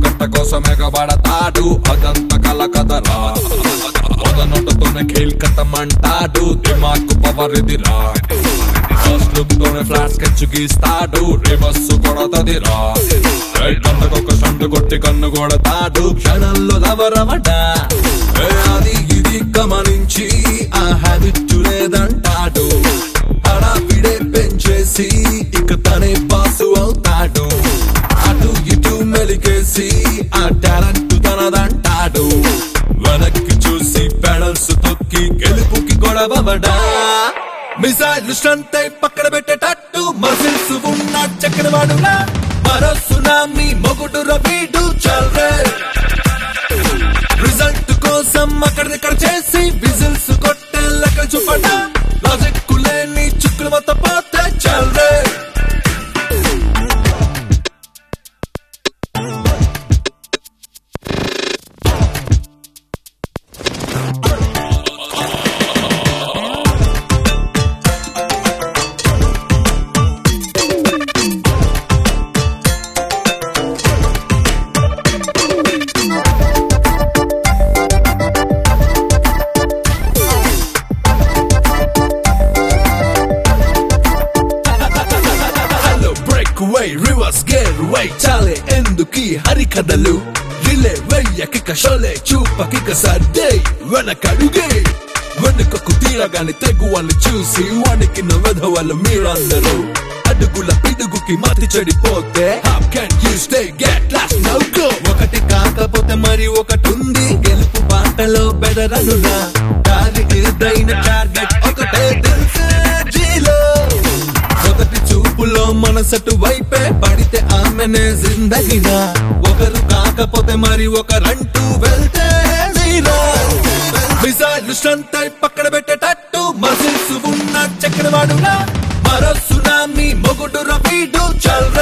పొట్ట కోసం ఎగబడతాడు అదంత కల కదరా వదనొట్టతోనే ఖేల్ కథమంటాడు దిమాకు పవర్ ఇదిరా ఫస్ట్ లుక్ తోనే ఫ్లాట్ స్కెచ్ గీస్తాడు రివర్స్ కొడతదిరా ఒక సండు కొట్టి కన్ను కొడతాడు క్షణంలో నవరమట ఏ అది ఇది గమనించి ఆ హ్యాబిట్ లేదంటాడు హడావిడే పెంచేసి ఇక తనే బాసు అవుతాడు అటు ఇటు మెలికేసి ఆ టాలెంట్ తనదంటాడు వెనక్కి చూసి పెడల్స్ తొక్కి గెలుపుకి గొడవబడా మిసైల్ స్ట్రెంత్ పక్కన పెట్టేటట్టు మసిల్స్ ఉన్న చక్రవాడులా మరో సునామీ మొగుడు రవీడు చల్రే రిజల్ట్ కోసం అక్కడిక్కడ చేసి విజిల్స్ కొట్టే లెక్క చూపట లాజిక్ లేని చుక్కులు మొత్తం పోతే చల్రే hello break why reverse gear why చాలే ఎందుకీ హరికథలు రిలే వెయ్యకిక షోలే చూపకిక సర్దే వెనకడుగే వెనుకకు తీరగాని తెగువలు చూసి వానికి వెధవలు మీరందరూ అడుగుల పిడుగుకి మతి చెడిపోతే how can you stay get lost now go ఒకటి కాకపోతే మరి ఒకటి ఉంది గెలుపు బాటలో బెదరనురా దారి ఏదైన టార్గెట్ ఒకటే తెలుసే జీలో మొదటి చూపులో మనసటు వైపే పడితే ఆమెనే జిందగినా ఒకరు కాకపోతే మరి ఒకరంటూ వెళ్తే జీరా మిసైల్ స్ట్రెంత్ పక్కన పెట్టేటట్టు మసిల్స్ ఉన్న చక్రవాడులా మరో సునామీ మొగుడు రవీడు చల్